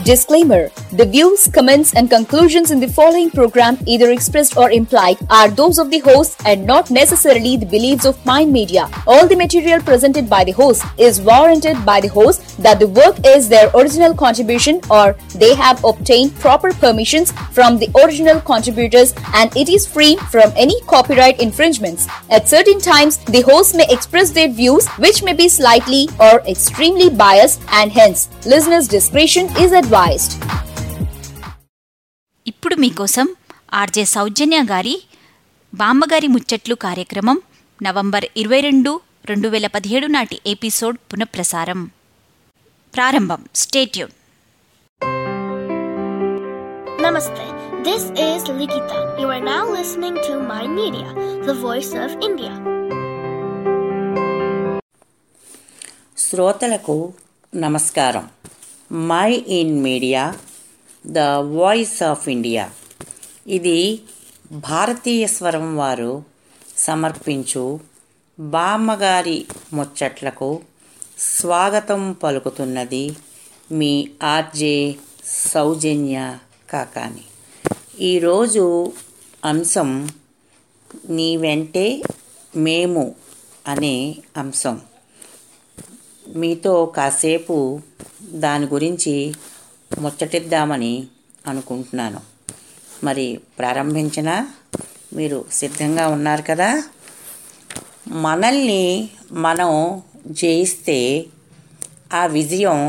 Disclaimer The views, comments, and conclusions in the following program, either expressed or implied, are those of the host and not necessarily the beliefs of Mind Media. All the material presented by the host is warranted by the host that the work is their original contribution or they have obtained proper permissions from the original contributors and it is free from any copyright infringements. At certain times, the host may express their views which may be slightly or extremely biased and hence listeners' discretion is advised. ఇప్పుడు మీకోసం RJ సౌజన్య గారి బామ్మగారి ముచ్చట్లు కార్యక్రమం November ఇరవై రెండు రెండు వేల పదిహేడు నాటి ఎపిసోడ్ పునఃప్రసారం ప్రారంభం stay tuned Namaste. This is Likita. You are now listening to Mind Media, the voice of India. శ్రోతలకు నమస్కారం Mind Media the voice of India ఇది భారతీయ స్వరం వారు సమర్పించు బామ్మగారి ముచ్చట్లకు స్వాగతం పలుకుతున్నది మీ ఆర్జే సౌజన్య కాకాని ఈరోజు అంశం నీ వెంటే మేము అనే అంశం మీతో కాసేపు దాని గురించి ముచ్చటిద్దామని అనుకుంటున్నాను మరి ప్రారంభించిన మీరు సిద్ధంగా ఉన్నారు కదా మనల్ని మనం జయిస్తే ఆ విజయం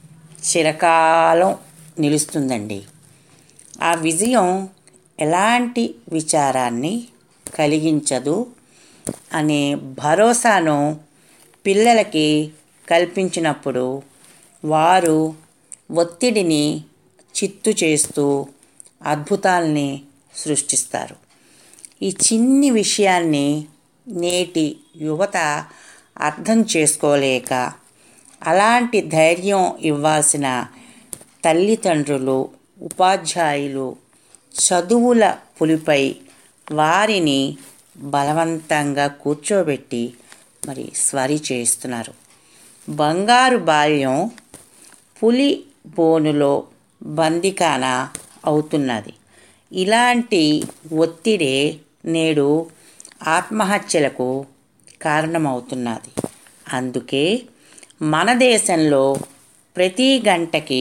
చిరకాలం నిలుస్తుందండి ఆ విజయం ఎలాంటి విచారాన్ని కలిగించదు అనే భరోసాను పిల్లలకి కల్పించినప్పుడు వారు ఒత్తిడిని చిత్తు చేస్తూ అద్భుతాల్ని సృష్టిస్తారు ఈ చిన్ని విషయాన్ని నేటి యువత అర్థం చేసుకోలేక అలాంటి ధైర్యం ఇవ్వాల్సిన తల్లిదండ్రులు ఉపాధ్యాయులు చదువుల పులిపై వారిని బలవంతంగా కూర్చోబెట్టి మరి స్వరి చేస్తున్నారు బంగారు బాల్యం పులి బోనులో బందికాన అవుతున్నది ఇలాంటి ఒత్తిడే నేడు ఆత్మహత్యలకు కారణమవుతున్నది అందుకే మన దేశంలో ప్రతి గంటకి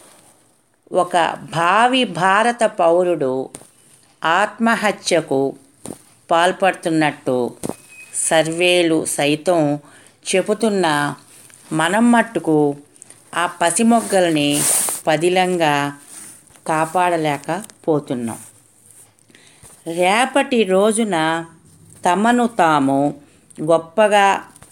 ఒక భావి భారత పౌరుడు ఆత్మహత్యకు పాల్పడుతున్నట్టు సర్వేలు సైతం చెబుతున్న మనం మట్టుకు ఆ పసిమొగ్గల్ని పదిలంగా కాపాడలేకపోతున్నాం రేపటి రోజున తమను తాము గొప్పగా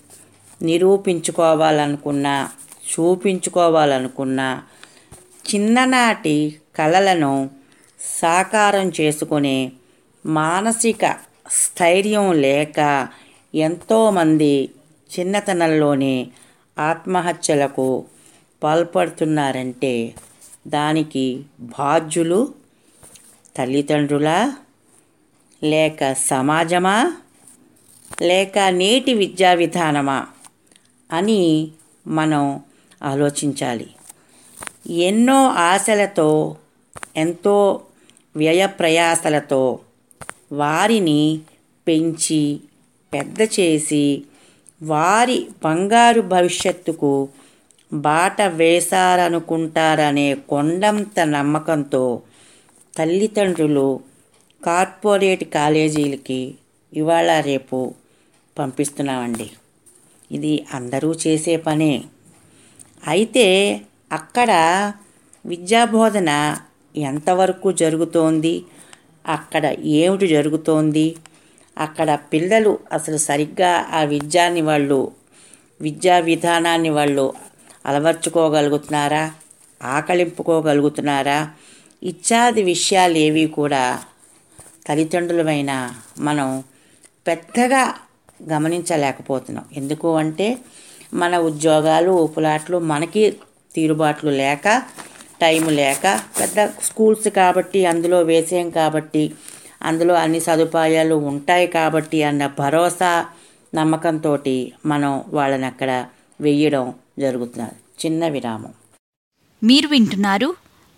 నిరూపించుకోవాలనుకున్నా చూపించుకోవాలనుకున్నా చిన్ననాటి కలలను సాకారం చేసుకునే మానసిక స్థైర్యం లేక ఎంతోమంది చిన్నతనంలోనే ఆత్మహత్యలకు పాల్పడుతున్నారంటే దానికి బాధ్యులు తల్లిదండ్రులా లేక సమాజమా లేక నేటి విద్యా విధానమా అని మనం ఆలోచించాలి ఎన్నో ఆశలతో ఎంతో వ్యయ ప్రయాసలతో వారిని పెంచి పెద్ద చేసి వారి బంగారు భవిష్యత్తుకు బాట వేశారనుకుంటారనే కొండంత నమ్మకంతో తల్లిదండ్రులు కార్పొరేట్ కాలేజీలకి ఇవాళ రేపు పంపిస్తున్నామండి ఇది అందరూ చేసే పనే అయితే అక్కడ విద్యాబోధన ఎంతవరకు జరుగుతోంది అక్కడ ఏమిటి జరుగుతోంది అక్కడ పిల్లలు అసలు సరిగ్గా ఆ విద్యాన్ని వాళ్ళు విద్యా విధానాన్ని వాళ్ళు అలవర్చుకోగలుగుతున్నారా ఆకలింపుకోగలుగుతున్నారా ఇత్యాది విషయాలు ఏవి కూడా తల్లిదండ్రులమైన మనం పెద్దగా గమనించలేకపోతున్నాం ఎందుకు అంటే మన ఉద్యోగాలు ఊపులాట్లు మనకి తీరుబాట్లు లేక టైం లేక పెద్ద స్కూల్స్ కాబట్టి అందులో వేసేం కాబట్టి అందులో అన్ని సదుపాయాలు ఉంటాయి కాబట్టి అన్న భరోసా నమ్మకంతో మనం వాళ్ళని అక్కడ వెయ్యడం జరుగుతున్నది చిన్న విరామం మీరు వింటున్నారు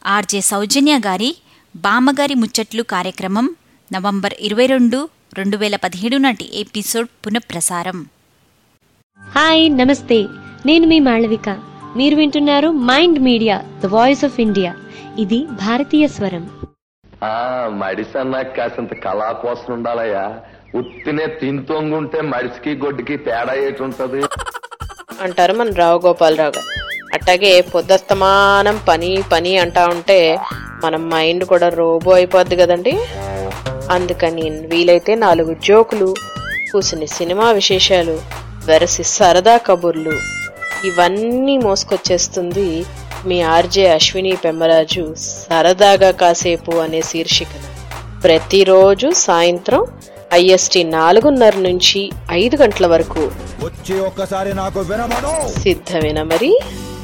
ఆర్జే సౌజన్య గారి బామ్మగారి ముచ్చట్లు కార్యక్రమం నవంబర్ ఇరవై రెండు రెండు వేల పదిహేడు నాటి ఎపిసోడ్ పునఃప్రసారం హాయ్ నమస్తే నేను మీ మాళవిక మీరు వింటున్నారు Mind Media the voice of India ఇది భారతీయ స్వరం ఆ మడిసన్నా కాసింత కళా కోసం ఉండాలయ్యా ఉత్తినే తింతోంగుంటే మడిసికి గొడ్డుకి తేడా ఏటి ఉంటది అంటారు మన రావు గోపాలరావు గారు అట్టాగే పొద్దస్తమానం పని పని అంటా ఉంటే మన మైండ్ కూడా రోబో అయిపోద్ది కదండి అందుకని వీలైతే నాలుగు జోకులు కూసిన సినిమా విశేషాలు వెరసి సరదా కబుర్లు ఇవన్నీ మోసుకొచ్చేస్తుంది మీ ఆర్జే అశ్విని పెమ్మరాజు సరదాగా కాసేపు అనే శీర్షికన ప్రతిరోజు సాయంత్రం ఐఎస్టి నాలుగున్నర నుంచి ఐదు గంటల వరకు వచ్చి ఒక్కసారి నాకు వినమను సిద్ధమేనా మరి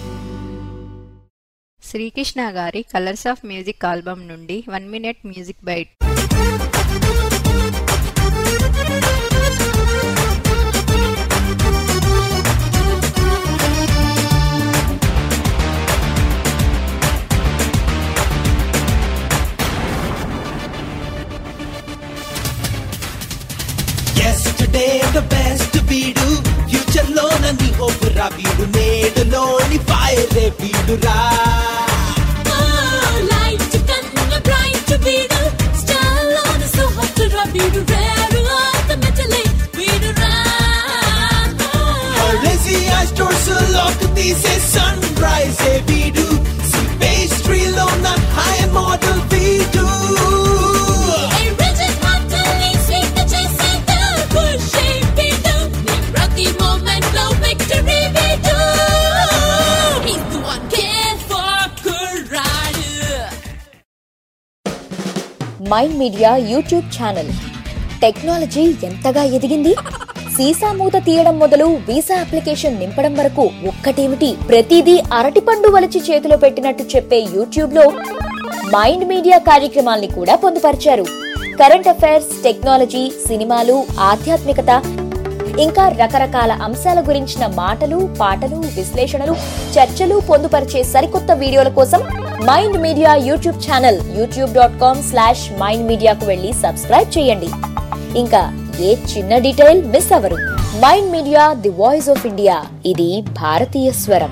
శ్రీకృష్ణ గారి కలర్స్ ఆఫ్ మ్యూజిక్ ఆల్బమ్ నుండి one minute music bite yesterday the best వీడు ఫ్యూచర్ లో నన్ను ఓపురా వీడు నేడులోని ఫైర్ వీడురా లైట్ కన్న బ్రైట్ వీడు స్టార్ లోన సో హాట్ రా వీడు రేరు ఆత మెటలే వీడు రా హరేసి స్టోర్స్ లోక్ తీసే సన్ రైజ్ వీడు పేస్ట్రీ లో నా హై మోడల్ వీడు ఏ రిజిడ్ హార్టలీ స్వీట్ చేసే ద పుష్ వీడు నీ ప్రతి మూమెంట్ లో విక్టరీ వీడు He's the one care for courage Mind Media YouTube channel technology ఎంతగా ఎదిగింది సీసా మూత తీయడం మొదలు వీసా అప్లికేషన్ నింపడం వరకు ఒక్కటేమిటి ప్రతిదీ అరటిపండు వలిచి చేతిలో పెట్టినట్టు చెప్పే యూట్యూబ్ లో మైండ్ మీడియా కార్యక్రమాల్ని కూడా పొందుపరిచారు కరెంట్ అఫైర్స్ టెక్నాలజీ సినిమాలు ఆధ్యాత్మికత ఇంకా రకరకాల అంశాల గురించిన మాటలు పాటలు విశ్లేషణలు చర్చలు పొందుపరిచే సరికొత్త వీడియోల కోసం Mind Media YouTube channel YouTube dot com slash Mind మీడియాకు వెళ్ళి సబ్స్క్రైబ్ చేయండి ఇంకా ఏ చిన్న డీటెయిల్ మిస్ అవ్వరు Mind Media the voice of India ఇది భారతీయ స్వరం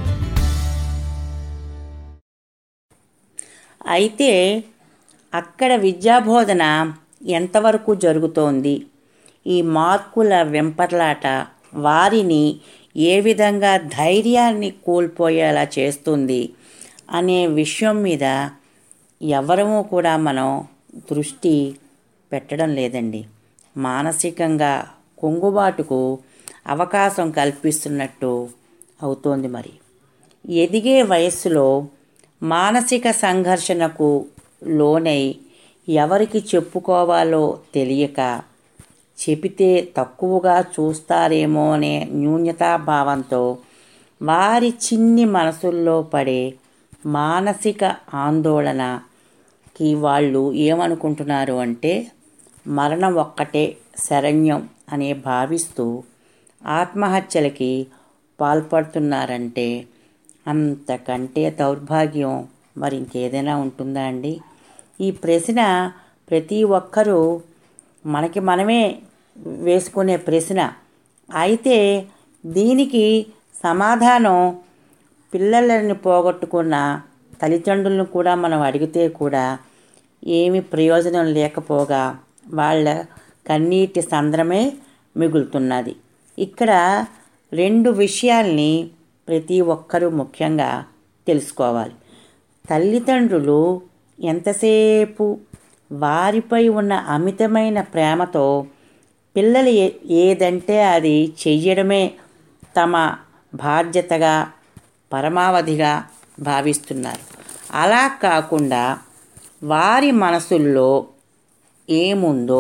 అయితే అక్కడ విద్యాబోధన ఎంతవరకు జరుగుతోంది ఈ మార్కుల వెంపర్లాట వారిని ఏ విధంగా ధైర్యాన్ని కోల్పోయేలా చేస్తుంది అనే విషయం మీద ఎవరము కూడా మనం దృష్టి పెట్టడం లేదండి మానసికంగా కొంగుబాటుకు అవకాశం కల్పిస్తున్నట్టు అవుతోంది మరి ఎదిగే వయస్సులో మానసిక సంఘర్షణకు లోనై ఎవరికి చెప్పుకోవాలో తెలియక చెబితే తక్కువగా చూస్తారేమో అనే న్యూన్యతాభావంతో వారి చిన్ని మనసుల్లో పడే మానసిక ఆందోళనకి వాళ్ళు ఏమనుకుంటున్నారు అంటే మరణం ఒక్కటే శరణ్యం అనే భావిస్తూ ఆత్మహత్యలకి పాల్పడుతున్నారంటే అంతకంటే దౌర్భాగ్యం మరి ఇంకేదైనా ఉంటుందా అండి ఈ ప్రశ్న ప్రతి ఒక్కరూ మనకి మనమే వేసుకునే ప్రశ్న అయితే దీనికి సమాధానం పిల్లలని పోగొట్టుకున్న తల్లిదండ్రులను కూడా మనం అడిగితే కూడా ఏమి ప్రయోజనం లేకపోగా వాళ్ళ కన్నీటి సంద్రమే మిగులుతున్నది ఇక్కడ రెండు విషయాల్ని ప్రతి ఒక్కరూ ముఖ్యంగా తెలుసుకోవాలి తల్లిదండ్రులు ఎంతసేపు వారిపై ఉన్న అమితమైన ప్రేమతో పిల్లలు ఏ- ఏదంటే అది చెయ్యడమే తమ బాధ్యతగా పరమావధిగా భావిస్తున్నారు అలా కాకుండా వారి మనసుల్లో ఏముందో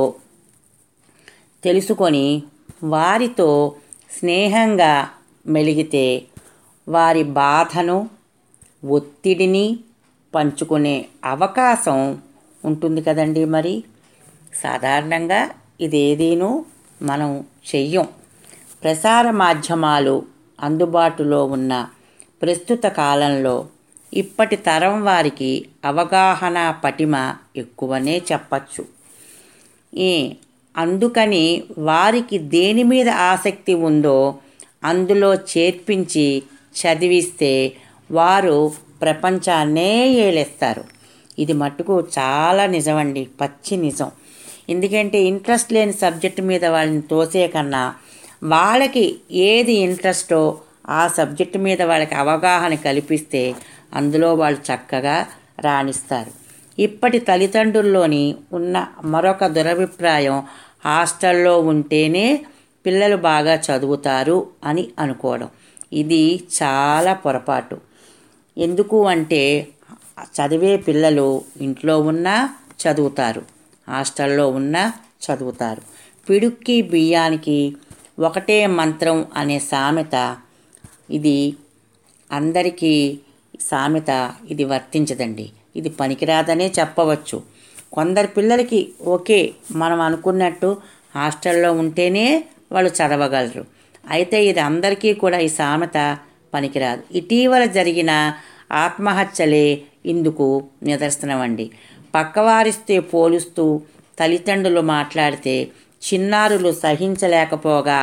తెలుసుకొని వారితో స్నేహంగా మెలిగితే వారి బాధను ఒత్తిడిని పంచుకునే అవకాశం ఉంటుంది కదండి మరి సాధారణంగా ఇదేదీను మనం చెయ్యం ప్రసార మాధ్యమాలు అందుబాటులో ఉన్న ప్రస్తుత కాలంలో ఇప్పటి తరం వారికి అవగాహన పటిమ ఎక్కువనే చెప్పచ్చు ఈ అందుకని వారికి దేని మీద ఆసక్తి ఉందో అందులో చేర్పించి చదివిస్తే వారు ప్రపంచాన్నే ఏలేస్తారు ఇది మట్టుకు చాలా నిజమండి పచ్చి నిజం ఎందుకంటే ఇంట్రెస్ట్ లేని సబ్జెక్టు మీద వాళ్ళని తోసే కన్నా వాళ్ళకి ఏది ఇంట్రెస్టో ఆ సబ్జెక్టు మీద వాళ్ళకి అవగాహన కల్పిస్తే అందులో వాళ్ళు చక్కగా రాణిస్తారు ఇప్పటి తల్లిదండ్రుల్లోని ఉన్న మరొక దురభిప్రాయం హాస్టల్లో ఉంటేనే పిల్లలు బాగా చదువుతారు అని అనుకోవడం ఇది చాలా పొరపాటు ఎందుకు అంటే చదివే పిల్లలు ఇంట్లో ఉన్నా చదువుతారు హాస్టల్లో ఉన్నా చదువుతారు పిడుక్కి బియ్యానికి ఒకటే మంత్రం అనే సామెత ఇది అందరికీ సామెత ఇది వర్తించదండి ఇది పనికిరాదనే చెప్పవచ్చు కొందరు పిల్లలకి ఓకే మనం అనుకున్నట్టు హాస్టల్లో ఉంటేనే వాళ్ళు చదవగలరు అయితే ఇది అందరికీ కూడా ఈ సామెత పనికిరాదు ఇటీవల జరిగిన ఆత్మహత్యలే ఇందుకు నిదర్శనమండి పక్కవారిస్తే పోలుస్తూ తల్లిదండ్రులు మాట్లాడితే చిన్నారులు సహించలేకపోగా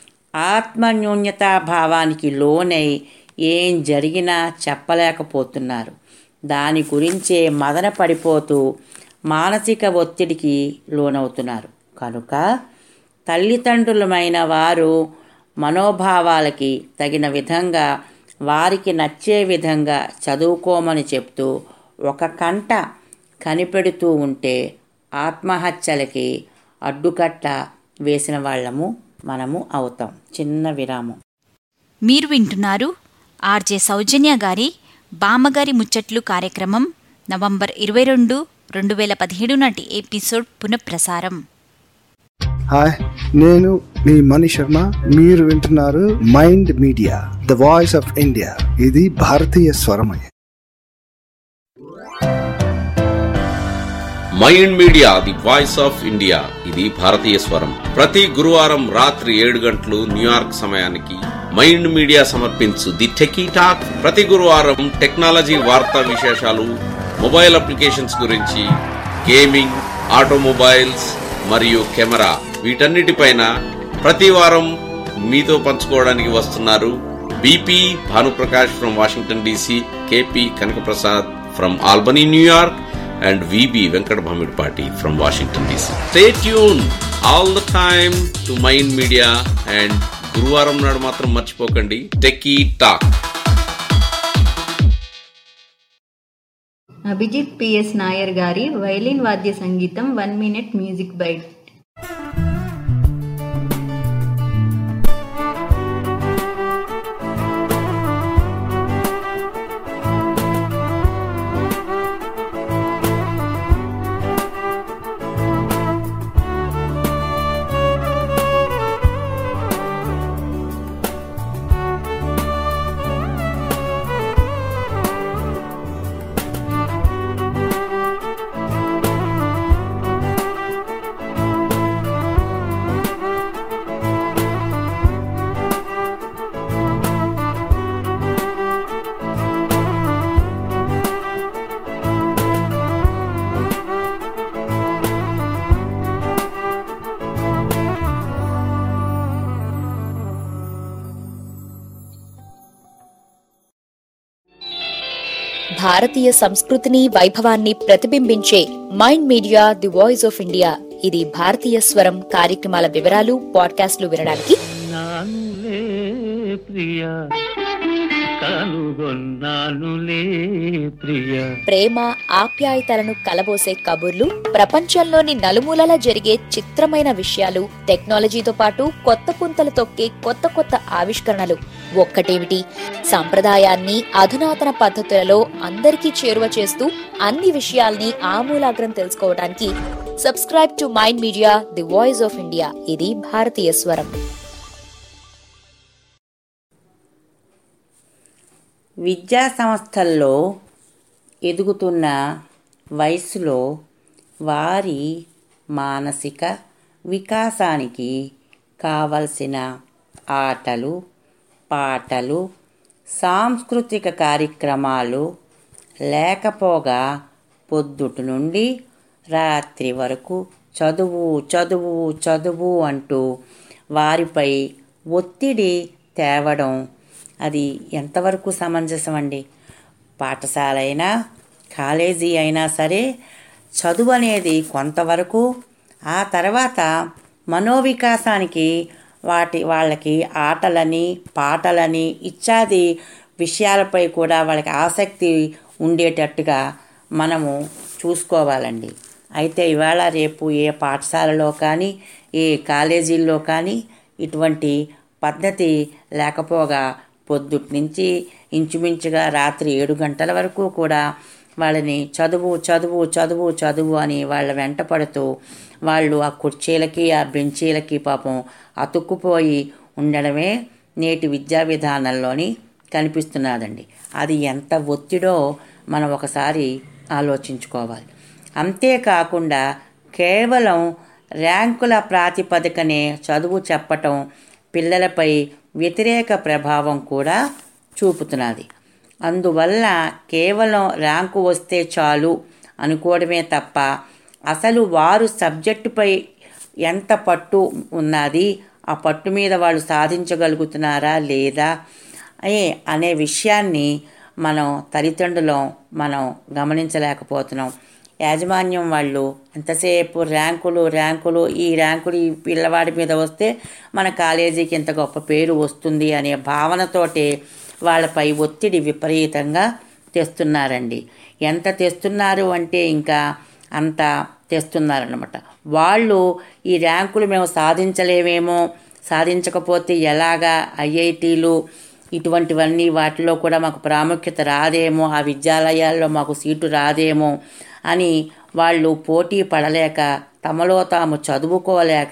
ఆత్మన్యూన్యతాభావానికి లోనై ఏం జరిగినా చెప్పలేకపోతున్నారు దాని గురించే మదన పడిపోతూ మానసిక ఒత్తిడికి లోనవుతున్నారు కనుక తల్లిదండ్రులమైన వారు మనోభావాలకి తగిన విధంగా వారికి నచ్చే విధంగా చదువుకోమని చెప్తూ ఒక కంట కనిపెడుతూ ఉంటే ఆత్మహత్యలకి అడ్డుకట్ట వేసిన వాళ్ళము మనము అవుతాం చిన్న విరామం మీరు వింటున్నారు ఆర్జే సౌజన్య గారి బామ్మగారి ముచ్చట్లు కార్యక్రమం నవంబర్ ఇరవై రెండు రెండు వేల పదిహేడు నాటి ఎపిసోడ్ పునఃప్రసారం హాయ్ నేను మీ మణి శర్మ మీరు వింటున్నారు Mind Media the voice of India ఇది భారతీయ స్వరమయ Mind Media the voice of India ఇది భారతీయ స్వరం ప్రతి గురువారం రాత్రి ఏడు గంటలు న్యూయార్క్ సమయానికి మైండ్ మీడియా సమర్పించు ది టెకీ టాక్ ప్రతి గురువారం టెక్నాలజీ వార్తా విశేషాలు మొబైల్ అప్లికేషన్స్ గురించి గేమింగ్ ఆటోమొబైల్స్ మరియు కెమెరా వీటన్నిటిపైన ప్రతి వారం మీతో పంచుకోవడానికి వస్తున్నారు B P Bhanuprakash from Washington D C K P Kanakaprasad from Albany New York and VB Venkat Bhamidpati from Washington DC. Stay tuned all the time to Mind Media and గురువారం నాడు మాత్రం మర్చిపోకండి techie talk Abhijit P S Nair గారి వైలిన్ వాద్య సంగీతం వన్ మినిట్ మ్యూజిక్ బైట్ భారతీయ సంస్కృతిని వైభవాన్ని ప్రతిబింబించే Mind Media the voice of India ఇది భారతీయ స్వరం కార్యక్రమాల వివరాలు పాడ్కాస్ట్లు వినడానికి నానులే ప్రియ కనుగొన్నానులే ప్రియ ప్రేమ ఆప్యాయతలను కలబోసే కబుర్లు ప్రపంచంలోని నలుమూలలా జరిగే చిత్రమైన విషయాలు టెక్నాలజీతో పాటు కొత్త పుంతలు తొక్కే కొత్త కొత్త ఆవిష్కరణలు ఒక్కటేమిటి సంప్రదాయాన్ని అధునాతన పద్ధతులలో అందరికీ చేరువ చేస్తూ అన్ని విషయాల్ని ఆమూలాగ్రం తెలుసుకోవడానికి subscribe to Mind Media the voice of India ఇది భారతీయ స్వరం విద్యా సంస్థల్లో ఎదుగుతున్న వయసులో వారి మానసిక వికాసానికి కావలసిన ఆటలు పాటలు సాంస్కృతిక కార్యక్రమాలు లేకపోగా పొద్దుటి నుండి రాత్రి వరకు చదువు చదువు చదువు అంటూ వారిపై ఒత్తిడి తేవడం అది ఎంతవరకు సమంజసం అండి పాఠశాల అయినా కాలేజీ అయినా సరే చదువు అనేది కొంతవరకు ఆ తర్వాత మనోవికాసానికి వాటి వాళ్ళకి ఆటలని పాటలని ఇత్యాది విషయాలపై కూడా వాళ్ళకి ఆసక్తి ఉండేటట్టుగా మనము చూసుకోవాలండి అయితే ఇవాళ రేపు ఏ పాఠశాలలో కానీ ఏ కాలేజీల్లో కానీ ఇటువంటి పద్ధతి లేకపోగా పొద్దుటి నుంచి ఇంచుమించుగా రాత్రి ఏడు గంటల వరకు కూడా వాళ్ళని చదువు చదువు చదువు చదువు అని వాళ్ళ వెంట పడుతూ వాళ్ళు ఆ కుర్చీలకి ఆ బెంచీలకి పాపం అతుక్కుపోయి ఉండడమే నేటి విద్యా విధానంలోని కనిపిస్తున్నదండి అది ఎంత ఒత్తిడో మనం ఒకసారి ఆలోచించుకోవాలి అంతేకాకుండా కేవలం ర్యాంకుల ప్రాతిపదికనే చదువు చెప్పటం పిల్లలపై వ్యతిరేక ప్రభావం కూడా చూపుతున్నది అందువల్ల కేవలం ర్యాంకు వస్తే చాలు అనుకోవడమే తప్ప అసలు వారు సబ్జెక్టుపై ఎంత పట్టు ఉన్నది ఆ పట్టు మీద వాళ్ళు సాధించగలుగుతున్నారా లేదా అనే అనే విషయాన్ని మనం తల్లిదండ్రులం మనం గమనించలేకపోతున్నాం యాజమాన్యం వాళ్ళు ఎంతసేపు ర్యాంకులు ర్యాంకులు ఈ ర్యాంకులు ఈ పిల్లవాడి మీద వస్తే మన కాలేజీకి ఇంత గొప్ప పేరు వస్తుంది అనే భావనతోటే వాళ్ళపై ఒత్తిడి విపరీతంగా తెస్తున్నారండి ఎంత తెస్తున్నారు అంటే ఇంకా అంత తెస్తున్నారనమాట వాళ్ళు ఈ ర్యాంకులు మేము సాధించలేమేమో సాధించకపోతే ఎలాగా ఐఐటీలు ఇటువంటివన్నీ వాటిలో కూడా మాకు ప్రాముఖ్యత రాదేమో ఆ విద్యాలయాల్లో మాకు సీటు రాదేమో అని వాళ్ళు పోటీ పడలేక తమలో తాము చదువుకోలేక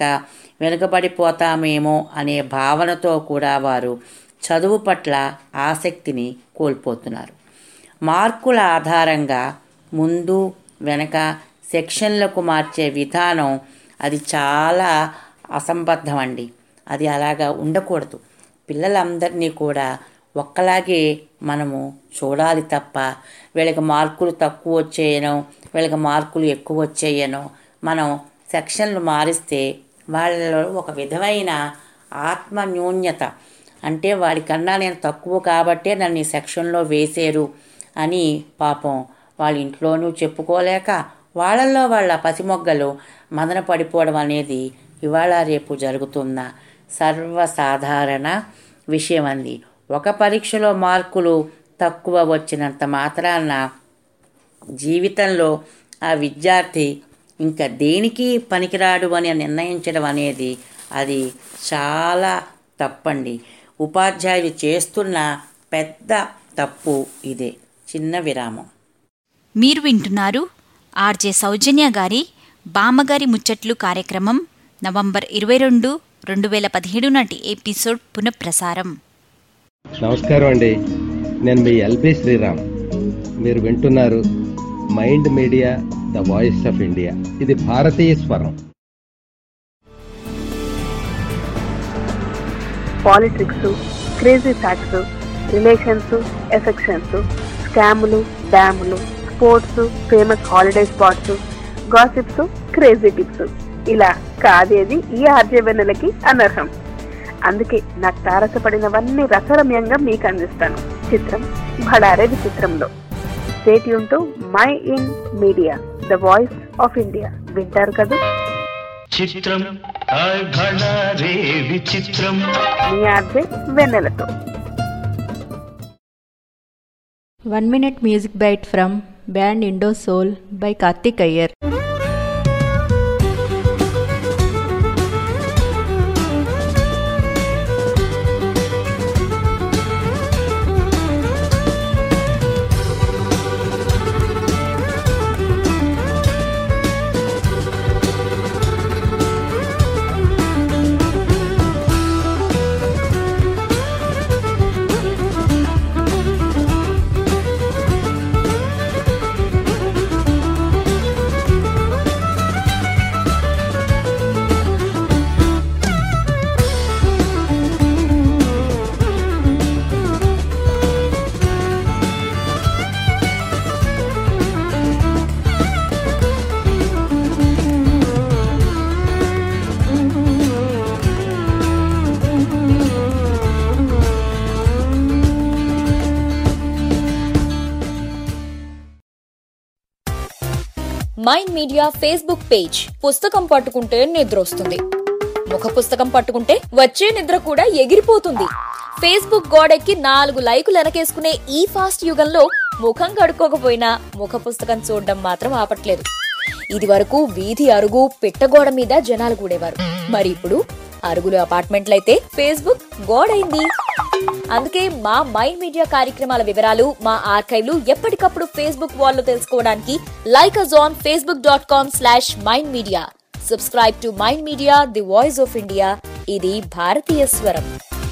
వెనుకబడిపోతామేమో అనే భావనతో కూడా వారు చదువు పట్ల ఆసక్తిని కోల్పోతున్నారు మార్కుల ఆధారంగా ముందు వెనక సెక్షన్లకు మార్చే విధానం అది చాలా అసంబద్ధం అండి అది అలాగా ఉండకూడదు పిల్లలందరినీ కూడా ఒక్కలాగే మనము చూడాలి తప్ప వీళ్ళకి మార్కులు తక్కువ వచ్చేయనో వీళ్ళకి మార్కులు ఎక్కువ వచ్చేయనో మనం సెక్షన్లు మారిస్తే వాళ్ళలో ఒక విధమైన ఆత్మ న్యూన్యత అంటే వాడికన్నా నేను తక్కువ కాబట్టే నన్ను ఈ సెక్షన్లో వేశారు అని పాపం వాళ్ళ ఇంట్లోనూ చెప్పుకోలేక వాళ్ళల్లో వాళ్ళ పసిమొగ్గలు మదన పడిపోవడం అనేది ఇవాళ రేపు జరుగుతున్న సర్వసాధారణ విషయం అంది ఒక పరీక్షలో మార్కులు తక్కువ వచ్చినంత మాత్రాన జీవితంలో ఆ విద్యార్థి ఇంకా దేనికి పనికిరాడు అని నిర్ణయించడం అనేది అది చాలా తప్పండి ఉపాధ్యాయులు చేస్తున్న పెద్ద తప్పు ఇదే చిన్న విరామం మీరు వింటున్నారు ఆర్జే సౌజన్య గారి బామ్మగారి ముచ్చట్లు కార్యక్రమం నవంబర్ ఇరవై రెండు రెండు వేల పదిహేడు నాటి ఎపిసోడ్ పునఃప్రసారం నమస్కారం అండి నేను మీ ఎల్బి శ్రీరామ్ మీరు వింటున్నారు Mind Media the voice of India ఇది భారతీయ స్వరం politics crazy facts relations affections స్కాములు డ్యాములు sports famous holiday spots gossips crazy tips ఇలా కాదేది ఈ ఆర్జవెన్నెలకి అనర్హం అందుకే నాకు తారసపడినవన్నీ రసరమ్యంగా మీకు అందిస్తాను చిత్రం భడారే విచిత్రంలో stay tuned to Mind Media the voice of India వింటారు కదా చిత్రం హాయ్ భళా రే విచిత్రం మీ ఆర్జే వెన్నెలతో One minute music bite from band Indo Soul by Karthik Iyer. Thank Mind Media Facebook page పుస్తకం పట్టుకుంటే నిద్ర వస్తుంది ముఖ పుస్తకం పట్టుకుంటే వచ్చే నిద్ర కూడా ఎగిరిపోతుంది ఫేస్బుక్ గోడెక్కి నాలుగు లైకులు వెనకేసుకునే ఈ ఫాస్ట్ యుగంలో ముఖం కడుక్కోకపోయినా ముఖ పుస్తకం చూడడం మాత్రం ఆపట్లేదు ఇది వరకు వీధి అరుగు పిట్టగోడ మీద జనాలు కూడేవారు మరి ఇప్పుడు అరుగులు అపార్ట్మెంట్లయితే ఫేస్బుక్ గోడైంది అందుకే మా మైండ్ మీడియా కార్యక్రమాల వివరాలు మా ఆర్కైవ్లు ఎప్పటికప్పుడు ఫేస్బుక్ వాల్లో తెలుసుకోవడానికి like us on Facebook dot com slash Mind Media subscribe to Mind Media the voice of India ఇది భారతీయ స్వరం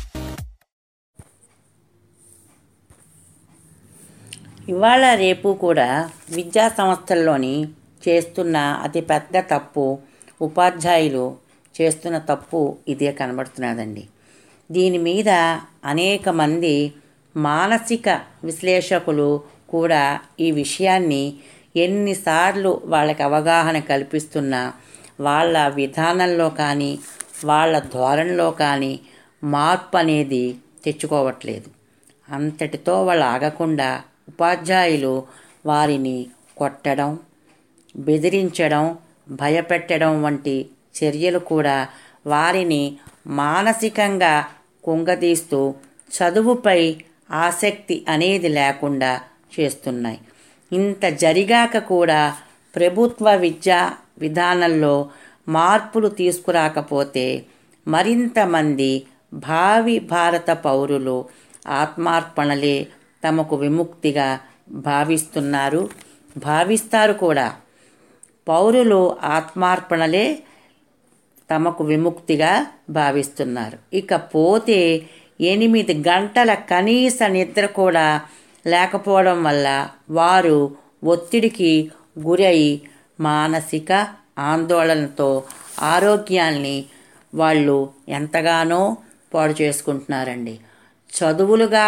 ఇవాళ రేపు కూడా విద్యా సంస్థల్లోని చేస్తున్న అతి పెద్ద తప్పు ఉపాధ్యాయులు చేస్తున్న తప్పు ఇదే కనబడుతున్నదండి దీని మీద అనేక మంది మానసిక విశ్లేషకులు కూడా ఈ విషయాన్ని ఎన్నిసార్లు వాళ్ళకి అవగాహన కల్పిస్తున్నా వాళ్ళ విధానంలో కానీ వాళ్ళ ధోరణిలో కానీ మార్పు అనేది తెచ్చుకోవట్లేదు అంతటితో వాళ్ళు ఆగకుండా ఉపాధ్యాయులు వారిని కొట్టడం బెదిరించడం భయపెట్టడం వంటి చర్యలు కూడా వారిని మానసికంగా కుంగదీస్తూ చదువుపై ఆసక్తి అనేది లేకుండా చేస్తున్నాయి ఇంత జరిగాక కూడా ప్రభుత్వ విద్యా విధానంలో మార్పులు తీసుకురాకపోతే మరింత మంది భావి భారత పౌరులు ఆత్మార్పణలే తమకు విముక్తిగా భావిస్తున్నారు భావిస్తారు కూడా పౌరులు ఆత్మార్పణలే తమకు విముక్తిగా భావిస్తున్నారు ఇకపోతే ఎనిమిది గంటల కనీస నిద్ర కూడా లేకపోవడం వల్ల వారు ఒత్తిడికి గురై మానసిక ఆందోళనతో ఆరోగ్యాన్ని వాళ్ళు ఎంతగానో పాడు చేసుకుంటున్నారండి చదువులుగా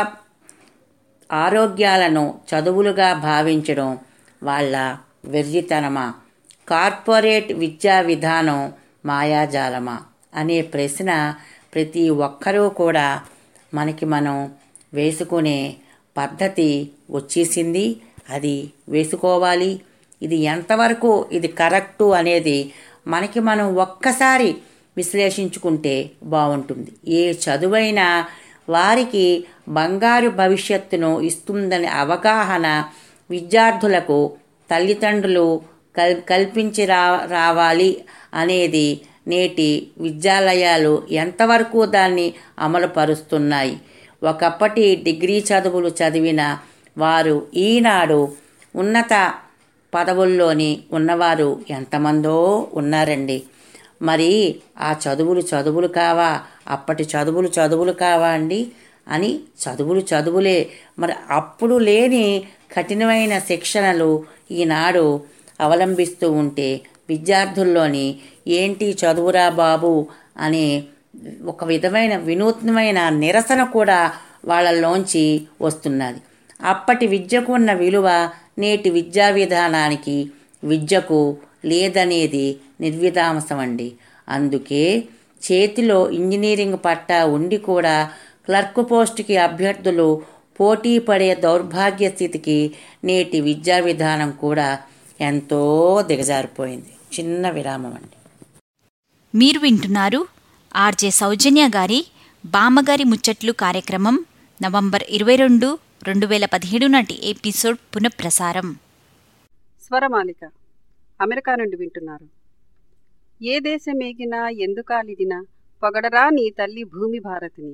ఆరోగ్యాలను చదువులుగా భావించడం వాళ్ళ వెర్రితనమా కార్పొరేట్ విద్యా విధానం మాయాజాలమా అనే ప్రశ్న ప్రతి ఒక్కరూ కూడా మనకి మనం వేసుకునే పద్ధతి వచ్చేసింది అది వేసుకోవాలి ఇది ఎంతవరకు ఇది కరెక్టు అనేది మనకి మనం ఒక్కసారి విశ్లేషించుకుంటే బాగుంటుంది ఏ చదువైనా వారికి బంగారు భవిష్యత్తును ఇస్తుందనే అవగాహన విద్యార్థులకు తల్లిదండ్రులు కల్ కల్పించి రా రావాలి అనేది నేటి విద్యాలయాలు ఎంతవరకు దాన్ని అమలుపరుస్తున్నాయి ఒకప్పటి డిగ్రీ చదువులు చదివిన వారు ఈనాడు ఉన్నత పదవుల్లోని ఉన్నవారు ఎంతమందో ఉన్నారండి మరి ఆ చదువులు చదువులు కావా అప్పటి చదువులు చదువులు కావా అండి అని చదువులు చదువులే మరి అప్పుడు లేని కఠినమైన శిక్షణలు ఈనాడు అవలంబిస్తూ ఉంటే విద్యార్థుల్లోని ఏంటి చదువురా బాబు అనే ఒక విధమైన వినూత్నమైన నిరసన కూడా వాళ్ళలోంచి వస్తున్నది అప్పటి విద్యకు ఉన్న విలువ నేటి విద్యా విధానానికి విద్యకు లేదనేది నిర్విధాంసం అండి అందుకే చేతిలో ఇంజనీరింగ్ పట్టా ఉండి కూడా క్లర్క్ పోస్టుకి అభ్యర్థులు పోటీ పడే దౌర్భాగ్య స్థితికి నేటి విద్యా విధానం కూడా ఎంతో దిగజారిపోయింది చిన్న విరామం అండి మీరు వింటున్నారు ఆర్జే సౌజన్య గారి బామ్మగారి ముచ్చట్లు కార్యక్రమం నవంబర్ ఇరవై రెండు రెండు వేల పదిహేడు నాటి ఎపిసోడ్ పునఃప్రసారం స్వరమాలిక అమెరికా నుండి వింటున్నారు ఏ దేశమేగినా ఎందుకాలిదినా పొగడరా నీ తల్లి భూమి భారతిని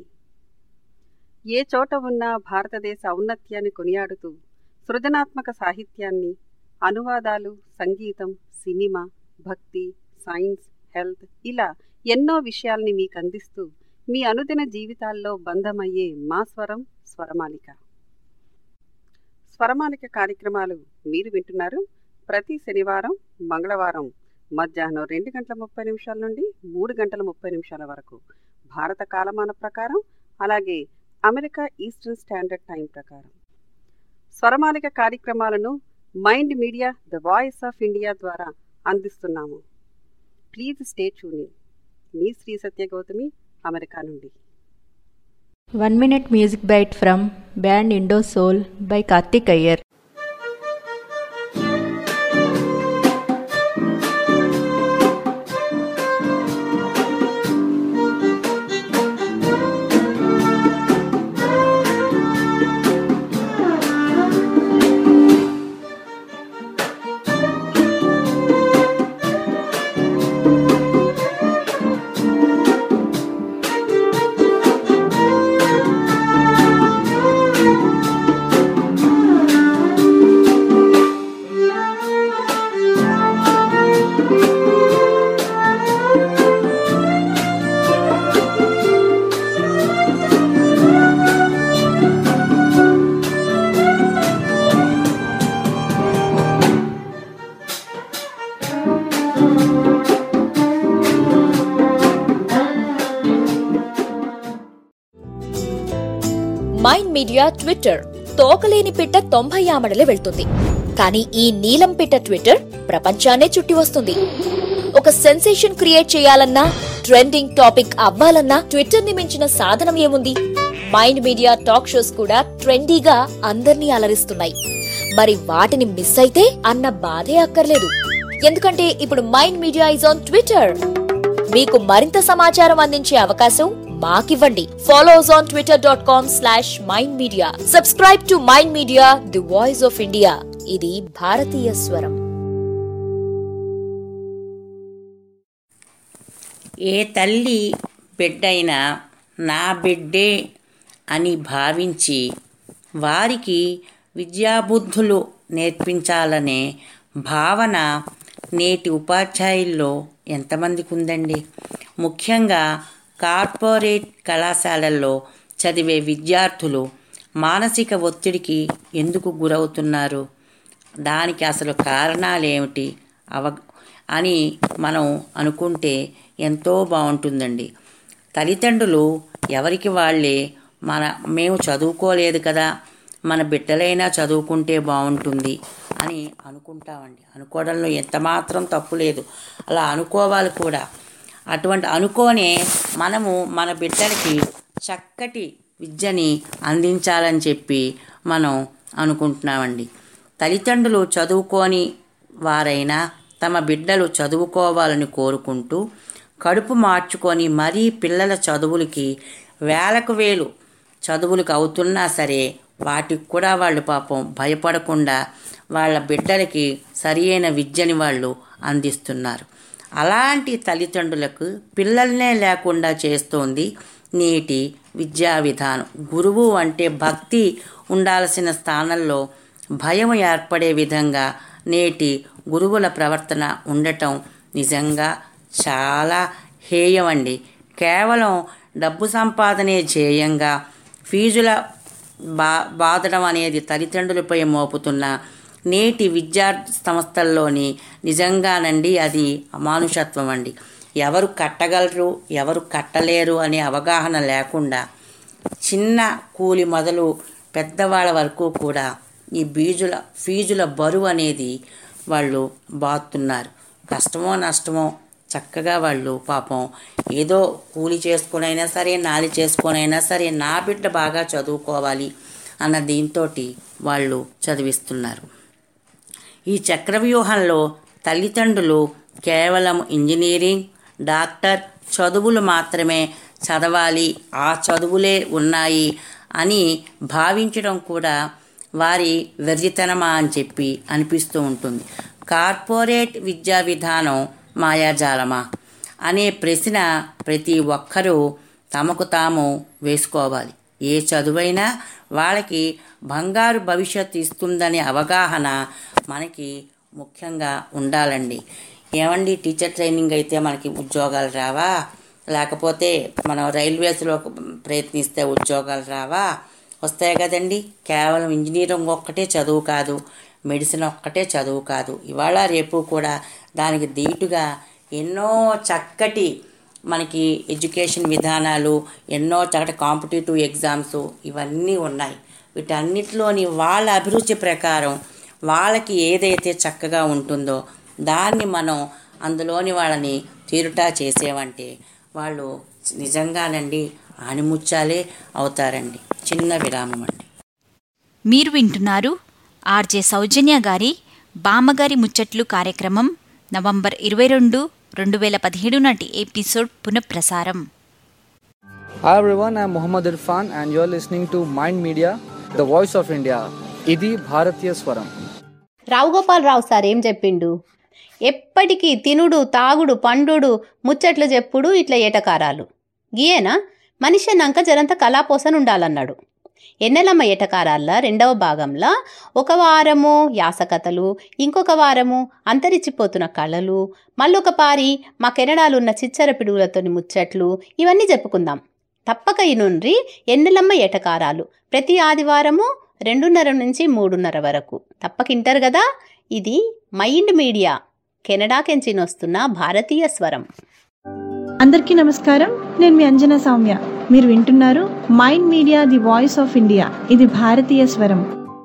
ఏ చోట ఉన్నా భారతదేశ ఔన్నత్యాన్ని కొనియాడుతూ సృజనాత్మక సాహిత్యాన్ని అనువాదాలు సంగీతం సినిమా భక్తి సైన్స్ హెల్త్ ఇలా ఎన్నో విషయాల్ని మీకు అందిస్తూ మీ అనుదిన జీవితాల్లో బంధమయ్యే మా స్వరం స్వరమాలిక స్వరమాలిక కార్యక్రమాలు మీరు వింటున్నారు ప్రతి శనివారం మంగళవారం మధ్యాహ్నం రెండు గంటల ముప్పై నిమిషాల నుండి మూడు గంటల ముప్పై నిమిషాల వరకు భారత కాలమాన ప్రకారం అలాగే అమెరికా ఈస్టర్న్ స్టాండర్డ్ టైం ప్రకారం స్వరమాలిక కార్యక్రమాలను Mind Media the voice of India ద్వారా అందిస్తున్నాము ప్లీజ్ స్టే ట్యూనింగ్ మీ శ్రీ సత్య గౌతమి అమెరికా నుండి One minute music bite from band Indo Soul by Karthik Iyer. Media Twitter తోకలేని పిట్ట తొంభై ఆమడలే వెళ్తుంది కానీ ఈ నీలం పిట్ట ట్విట్టర్ ప్రపంచాన్నే చుట్టి వస్తుంది ఒక సెన్సేషన్ క్రియేట్ చేయాలన్నా ట్రెండింగ్ టాపిక్ అవ్వాలన్నా ట్విట్టర్ ని మించిన సాధనం ఏముంది మైండ్ మీడియా టాక్ షోస్ కూడా ట్రెండీగా అందర్నీ అలరిస్తున్నాయి మరి వాటిని మిస్ అయితే అన్న బాధే అక్కర్లేదు ఎందుకంటే ఇప్పుడు Mind Media is on Twitter మీకు మరింత సమాచారం అందించే అవకాశం మాకివ్వండి follow us on Twitter dot com slash Mind Media subscribe to Mind Media the voice of India ఇది భారతీయ స్వరం ఏ తల్లి బిడ్డైనా నా బిడ్డే అని భావించి వారికి విద్యాబుద్ధులు నేర్పించాలనే భావన నేటి ఉపాధ్యాయుల్లో ఎంతమందికి ఉందండి ముఖ్యంగా కార్పొరేట్ కళాశాలల్లో చదివే విద్యార్థులు మానసిక ఒత్తిడికి ఎందుకు గురవుతున్నారు దానికి అసలు కారణాలు ఏమిటి అవ అని మనం అనుకుంటే ఎంతో బాగుంటుందండి తల్లిదండ్రులు ఎవరికి వాళ్ళే మన మేము చదువుకోలేదు కదా మన బిడ్డలైనా చదువుకుంటే బాగుంటుంది అని అనుకుంటామండి అనుకోవడంలో ఎంత మాత్రం తప్పు లేదు అలా అనుకోవాలి కూడా అటువంటి అనుకోనే మనము మన బిడ్డలకి చక్కటి విద్యని అందించాలని చెప్పి మనం అనుకుంటున్నామండి తల్లిదండ్రులు చదువుకోని వారైనా తమ బిడ్డలు చదువుకోవాలని కోరుకుంటూ కడుపు మార్చుకొని మరీ పిల్లల చదువులకి వేలకు వేలు చదువులకు అవుతున్నా సరే వాటికి కూడా వాళ్ళు పాపం భయపడకుండా వాళ్ళ బిడ్డలకి సరి అయిన విద్యని వాళ్ళు అందిస్తున్నారు అలాంటి తల్లిదండ్రులకు పిల్లల్నే లేకుండా చేస్తోంది నేటి విద్యా విధానం గురువు అంటే భక్తి ఉండాల్సిన స్థానంలో భయం ఏర్పడే విధంగా నేటి గురువుల ప్రవర్తన ఉండటం నిజంగా చాలా హేయమండి కేవలం డబ్బు సంపాదనే ధ్యేయంగా ఫీజుల బా బాధడం అనేది తల్లిదండ్రులపై మోపుతున్న నేటి విద్యా సంస్థల్లోని నిజంగానండి అది అమానుషత్వం అండి ఎవరు కట్టగలరు ఎవరు కట్టలేరు అనే అవగాహన లేకుండా చిన్న కూలి మొదలు పెద్దవాళ్ళ వరకు కూడా ఈ బీజుల ఫీజుల బరువు అనేది వాళ్ళు బాతున్నారు కష్టమో నష్టమో చక్కగా వాళ్ళు పాపం ఏదో కూలి చేసుకునైనా సరే నాలి చేసుకునైనా సరే నా బిడ్డ బాగా చదువుకోవాలి అన్న దీంతో వాళ్ళు చదివిస్తున్నారు ఈ చక్రవ్యూహంలో తల్లిదండ్రులు కేవలం ఇంజనీరింగ్ డాక్టర్ చదువులు మాత్రమే చదవాలి ఆ చదువులే ఉన్నాయి అని భావించడం కూడా వారి వెర్రితనమా అని చెప్పి అనిపిస్తూ ఉంటుంది కార్పొరేట్ విద్యా విధానం మాయాజాలమా అనే ప్రశ్న ప్రతి ఒక్కరూ తమకు తాము వేసుకోవాలి ఏ చదువైనా వాళ్ళకి బంగారు భవిష్యత్తు ఇస్తుందనే అవగాహన మనకి ముఖ్యంగా ఉండాలండి ఏమండి టీచర్ ట్రైనింగ్ అయితే మనకి ఉద్యోగాలు రావా లేకపోతే మనం రైల్వేస్లో ప్రయత్నిస్తే ఉద్యోగాలు రావా వస్తాయి కదండి కేవలం ఇంజనీరింగ్ ఒక్కటే చదువు కాదు మెడిసిన్ ఒక్కటే చదువు కాదు ఇవాళ రేపు కూడా దానికి దీటుగా ఎన్నో చక్కటి మనకి ఎడ్యుకేషన్ విధానాలు ఎన్నో చక్కటి కాంపిటేటివ్ ఎగ్జామ్స్ ఇవన్నీ ఉన్నాయి వీటన్నిటిలోని వాళ్ళ అభిరుచి ప్రకారం వాళ్ళకి ఏదైతే చక్కగా ఉంటుందో దాన్ని మనం అందులోని వాళ్ళని తీరుటా చేసేవంటే వాళ్ళు నిజంగానండి ఆనిముచ్చాలే అవుతారండి చిన్న విరామం అండి మీరు వింటున్నారు ఆర్జే సౌజన్య గారి బామ్మగారి ముచ్చట్లు కార్యక్రమం నవంబర్ ఇరవై రెండు రెండు వేల పదిహేడు నాటి ఎపిసోడ్ పునఃప్రసారం Hi everyone, I'm Muhammad Irfan and you're listening to Mind Media, the voice of India. ఇది భారతీయ స్వరం రావు గోపాలరావు సార్ ఏం చెప్పిండు ఎప్పటికీ తినుడు తాగుడు పండుడు ముచ్చట్లు చెప్పుడు ఇట్లా ఏటకారాలు గీయేనా మనిషి అన్నాక జరంత కళాపోసన ఉండాలన్నాడు ఎన్నెలమ్మ ఏటకారాల్లో రెండవ భాగంలో ఒక వారము యాసకథలు ఇంకొక వారము అంతరించిపోతున్న కళలు మళ్ళొక పారి మా కెనడాలు ఉన్న చిచ్చర పిడుగులతోని ముచ్చట్లు ఇవన్నీ చెప్పుకుందాం తప్పక ఇనుండ్రి ఎన్నెలమ్మ ఏటకారాలు ప్రతి ఆదివారము రెండున్నర నుంచి మూడున్నర వరకు తప్పకింటారు కదా ఇది మైండ్ మీడియా కెనడాకెంచినొస్తున్న భారతీయ స్వరం అందరికీ నమస్కారం నేను మీ అంజనా సౌమ్య మీరు వింటున్నారు Mind Media the voice of India ఇది భారతీయ స్వరం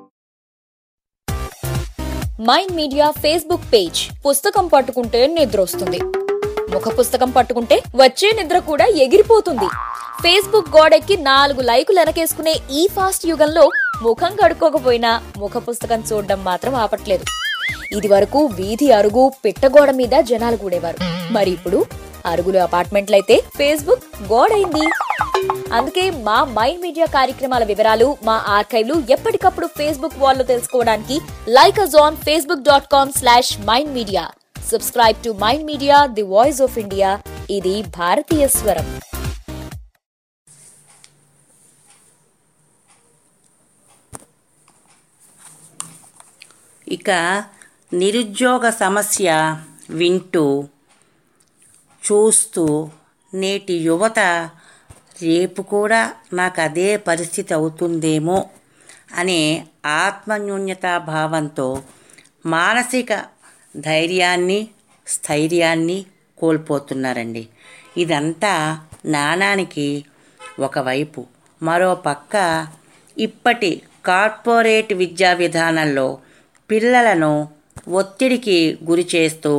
మైండ్ మీడియా ఫేస్బుక్ పేజ్ పుస్తకం పట్టుకుంటే నిద్ర వస్తుంది ముఖ పుస్తకం పట్టుకుంటే వచ్చే నిద్ర కూడా ఎగిరిపోతుంది ఫేస్బుక్ గోడెక్కి నాలుగు లైకులు వెనకేసుకునే ఈ ఫాస్ట్ యుగంలో ముఖం కడుక్కోకపోయినా ముఖ పుస్తకం చూడడం మాత్రం ఆపట్లేదు ఇది వరకు వీధి అరుగు పిట్టగోడ మీద జనాలు కూడేవారు మరి ఇప్పుడు అరుగులు అపార్ట్మెంట్లయితే ఫేస్బుక్ గోడైంది అందుకే మా మైండ్ మీడియా కార్యక్రమాల వివరాలు మా ఆర్కైవ్లు ఎప్పటికప్పుడు ఫేస్బుక్ వాల్లో తెలుసుకోవడానికి like us on Facebook dot com slash Mind Media subscribe to Mind Media the voice of India ఇది భారతీయ స్వరం ఇక నిరుద్యోగ సమస్య వింటూ చూస్తూ నేటి యువత రేపు కూడా నాకు అదే పరిస్థితి అవుతుందేమో అనే ఆత్మన్యూన్యతా భావంతో మానసిక ధైర్యాన్ని స్థైర్యాన్ని కోల్పోతున్నారండి ఇదంతా నాణానికి ఒకవైపు మరో పక్క ఇప్పటి కార్పొరేట్ విద్యా విధానంలో పిల్లలను ఒత్తిడికి గురి చేస్తూ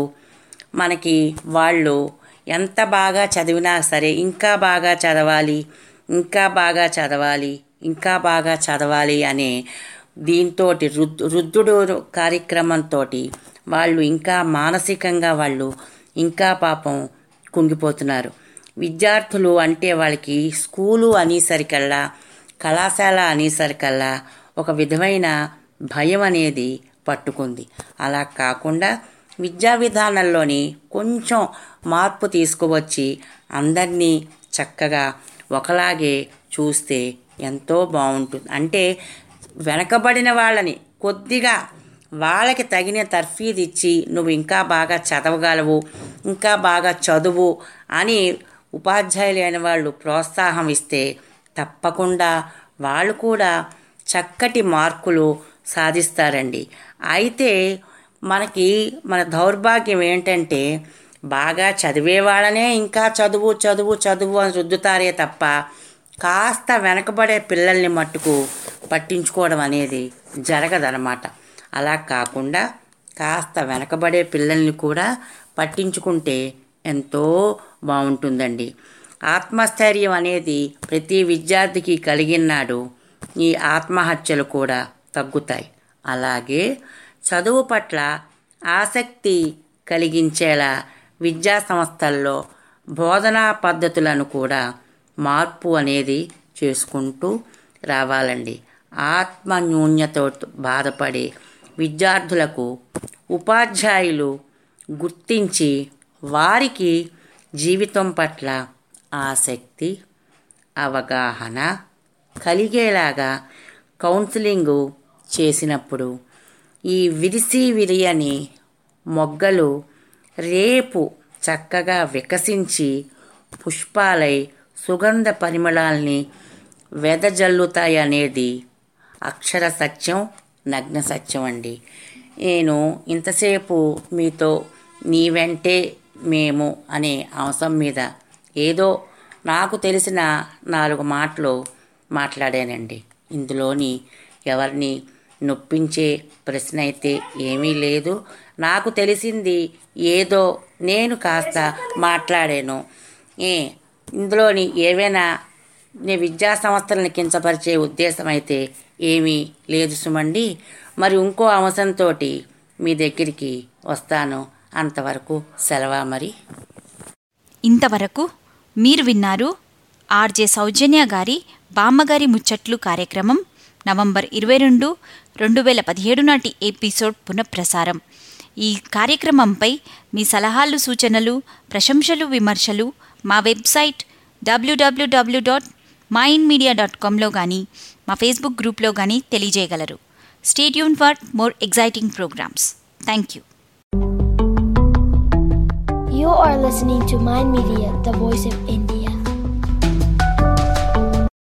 మనకి వాళ్ళు ఎంత బాగా చదివినా సరే ఇంకా బాగా చదవాలి ఇంకా బాగా చదవాలి ఇంకా బాగా చదవాలి అనే దీంతో రుద్ రుద్దుడు కార్యక్రమంతో వాళ్ళు ఇంకా మానసికంగా వాళ్ళు ఇంకా పాపం కుంగిపోతున్నారు విద్యార్థులు అంటే వాళ్ళకి స్కూలు అనేసరికల్లా కళాశాల అనేసరికల్లా ఒక విధమైన భయం అనేది పట్టుకుంది అలా కాకుండా విద్యా విధానంలోని కొంచెం మార్పు తీసుకువచ్చి అందరినీ చక్కగా ఒకలాగే చూస్తే ఎంతో బాగుంటుంది అంటే వెనకబడిన వాళ్ళని కొద్దిగా వాళ్ళకి తగిన తర్ఫీదు ఇచ్చి నువ్వు ఇంకా బాగా చదవగలవు ఇంకా బాగా చదువు అని ఉపాధ్యాయులు అయిన వాళ్ళు ప్రోత్సాహం ఇస్తే తప్పకుండా వాళ్ళు కూడా చక్కటి మార్కులు సాధిస్తారండి అయితే మనకి మన దౌర్భాగ్యం ఏంటంటే బాగా చదివే వాళ్ళనే ఇంకా చదువు చదువు చదువు అని రుద్దుతారే తప్ప కాస్త వెనకబడే పిల్లల్ని మట్టుకు పట్టించుకోవడం అనేది జరగదనమాట అలా కాకుండా కాస్త వెనకబడే పిల్లల్ని కూడా పట్టించుకుంటే ఎంతో బాగుంటుందండి ఆత్మస్థైర్యం అనేది ప్రతి విద్యార్థికి కలిగినాడు ఈ ఆత్మహత్యలు కూడా తగ్గుతాయి అలాగే చదువు పట్ల ఆసక్తి కలిగించేలా విద్యా సంస్థల్లో బోధనా పద్ధతులను కూడా మార్పు అనేది చేసుకుంటూ రావాలండి ఆత్మ న్యూన్యతో బాధపడే విద్యార్థులకు ఉపాధ్యాయులు గుర్తించి వారికి జీవితం పట్ల ఆసక్తి అవగాహన కలిగేలాగా కౌన్సిలింగు చేసినప్పుడు ఈ విరిసి విరియని మొగ్గలు రేపు చక్కగా వికసించి పుష్పాలై సుగంధ పరిమళాల్ని వెదజల్లుతాయి అనేది అక్షర సత్యం నగ్న సత్యం అండి నేను ఇంతసేపు మీతో నీ వెంటే మేము అనే అంశం మీద ఏదో నాకు తెలిసిన నాలుగు మాటలు మాట్లాడానండి ఇందులోని ఎవరిని నొప్పించే ప్రశ్న అయితే ఏమీ లేదు నాకు తెలిసింది ఏదో నేను కాస్త మాట్లాడాను ఏ ఇందులోని ఏవైనా నీ విద్యా సంస్థలను కించపరిచే ఉద్దేశం అయితే ఏమీ లేదు సుమండి మరి ఇంకో అంశంతో మీ దగ్గరికి వస్తాను అంతవరకు సెలవా మరి ఇంతవరకు మీరు విన్నారు ఆర్జే సౌజన్య గారి బామ్మగారి ముచ్చట్లు కార్యక్రమం నవంబర్ ఇరవై రెండు రెండు వేల పదిహేడు నాటి ఎపిసోడ్ పునఃప్రసారం ఈ కార్యక్రమంపై మీ సలహాలు సూచనలు ప్రశంసలు విమర్శలు మా website W W W dot Mind Media dot కామ్లో కానీ మా ఫేస్బుక్ గ్రూప్లో కానీ తెలియజేయగలరు stay tuned for more exciting programmes thank you You are listening to Mind Media, the voice of India.